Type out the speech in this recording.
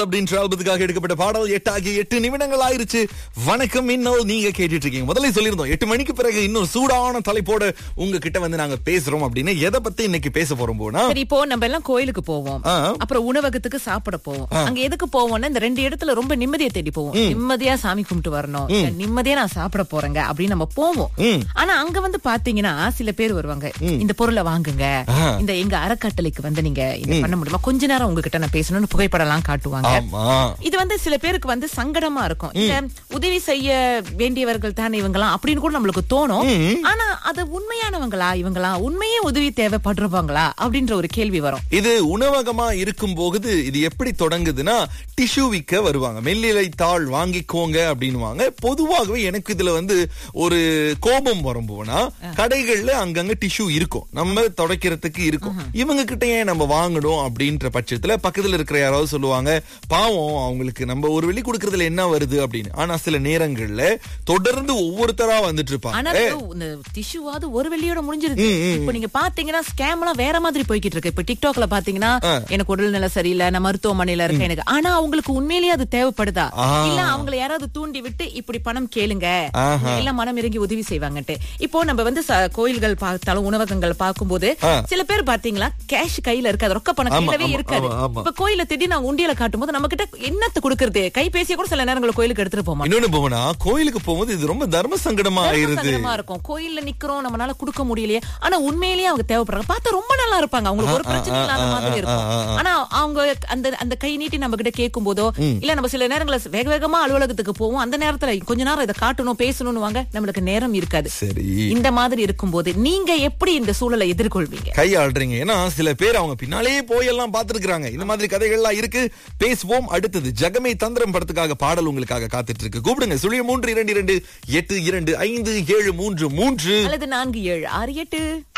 அப்படின்ற ஆல்பத்துக்காக எடுக்கப்பட்ட பாடல் எட்டாகி எட்டு நிமிடங்கள் ஆயிருச்சு வணக்கம் இன்னும் நீங்க கேட்டுட்டு இருக்கீங்க முதல்ல சொல்லியிருந்தோம் எட்டு மணிக்கு பிறகு இன்னும் சூடான தலைப்போட உங்ககிட்ட வந்து நாங்க பேசுறோம் அப்படின்னு எதை பத்தி இன்னைக்கு பேச போறோம் போனா சரி இப்போ நம்ம எல்லாம் கோயிலுக்கு போவோம் ஆ. அப்புறம் உணவகத்துக்கு சாப்பிட போவோம் அங்க எதுக்கு போவோம்னா இந்த ரெண்டு இடத்துல ரொம்ப நிம்மதியை தேடி போவோம் நிம்மதியா சாமி கும்பிட்டு வரணும் இல்ல நிம்மதியா நான் சாப்பிட போறேங்க அப்படின்னு நம்ம போவோம் ம். ஆனா அங்க வந்து பாத்தீங்கன்னா சில பேர் வருவாங்க இந்த பொருளை வாங்குங்க இந்த எங்க அறக்கட்டளைக்கு வந்து நீங்க இத பண்ண முடியுமா கொஞ்ச நேரம் உங்ககிட்ட நான் பேசணும்னு புகைப்படம் எல்லாம் காட்டுவாங்க ஆமா இது வந்து சில பேருக்கு வந்து சங்கடமா இருக்கும் இல்ல உதவி செய்ய வேண்டியவர்கள் தானே இவங்கலாம் அப்படின்னு கூட நம்மளுக்கு தோணும் ஆனா அது உண்மையானவங்களா இவங்களா உண்மையே உதவி தேவைப்படுறவங்களா அப்படின்ற ஒரு கேள்வி வரும் இது உணவகமா இருக்கும் போது இது எப்படி தொடங்குதுன்னா டிஷ்யூ விக்க வருவாங்க மெல்லிலை தாள் வாங்கிக்கோங்க அப்படின்னுவாங்க பொதுவாகவே எனக்கு இதுல வந்து ஒரு கோபம் வரும் போனா கடைகள்ல அங்கங்க டிஷ்யூ இருக்கும் நம்ம துடைக்கிறதுக்கு இருக்கும் இவங்க கிட்ட ஏன் நம்ம வாங்கணும் அப்படின்ற பட்சத்துல பக்கத்துல இருக்கிற யாராவது சொல்லுவாங்க பாவம் அவங்களுக்கு நம்ம ஒரு வெளி கொடுக்கறதுல என்ன வருது அப்படின்னு ஆனா சில நேரங்கள்ல தொடர்ந்து ஒவ்வொருத்தரா வந்துட்டு ஆனா இருப்பாங்க இந்த டிஷ்யூவாவது ஒரு வெள்ளியோட முடிஞ்சிருக்கு இப்ப நீங்க பாத்தீங்கன்னா ஸ்கேம் எல்லாம் வேற மாதிரி போய்கிட்டு இருக்கு இப்ப டிக்டாக்ல பாத்தீங்கன்னா எனக்கு உடல் நிலை சரியில்லை நான் மருத்துவமனையில இருக்கேன் எனக்கு ஆனா அவங்களுக்கு உண்மையிலேயே அது தேவைப்படுதா ஆ. இல்ல அவங்கள யாராவது தூண்டி விட்டு இப்படி பணம் கேளுங்க ஆஹா. எல்லாம் மனம் இறங்கி உதவி செய்வாங்கன்ட்டு இப்போ நம்ம வந்து ச- கோயில்கள் பார்த்தாலும் உணவகங்கள் பார்க்கும்போது சில பேர் பாத்தீங்களா கேஷ் கையில இருக்காது ரொக்க பணம் ஆமா, கையிலவே ஆமா, இருக்காது ஆமா, ஆமா. இப்ப கோயில திடீர்னு நான் உண்டியல காட்டும்போது நம்ம கிட்ட என்னத்து கொடுக்கறது கைபேசிய கூட சில நேரங்கள் கோயிலுக்கு எடுத்துட்டு போக மாட்டோம் இன்னொன்னு போனா கோயிலுக்கு போகும்போது இது ரொம்ப தர்ம சங்கடமா ஆயிருது சங்கடமா இருக்கும் கோயில்ல நிக்கிறோம் நம்மளால கொடுக்க முடியலையே ஆனா உண்மையிலேயே அவங்க தேவைப்படுறாங்க பார்த்தா ரொம்ப நல்லா இருப்பாங்க அவங்களுக்கு ஒரு பிரச்சனை இல்லாத மாதிரி இருக்கும் ஆனா அவங்க அந்த அந்த கை நீட்டி நம்ம கிட்ட கேட்கும் போதோ இல்ல நம்ம சில நேரங்கள வேக வேகமா அலுவலகத்துக்கு போவோம் அந்த நேரத்துல கொஞ்ச நேரம் இதை காட்டணும் பேசணும்னு வாங்க நம்மளுக்கு நேரம் இருக்காது சரி இந்த மாதிரி இருக்கும்போது நீங்க எப்படி இந்த சூழலை எதிர்கொள்வீங்க கையாளுறீங்க ஏன்னா சில பேர் அவங்க பின்னாலேயே போயெல்லாம் பார்த்திருக்கிறாங்க இந்த மாதிரி கதைகள்லாம் இருக்கு பேசுவோம் அடுத்தது ஜகமே தந்திரம் படத்துக்காக பாடல் உங்களுக்காக காத்துட்டு இருக்கு கூப்பிடுங்க சுழிய மூன்று இரண்டு இரண்டு எட்டு இரண்டு ஐந்து ஏழு மூன்று மூன்று அல்லது நான்கு ஏழு ஆறு எட்டு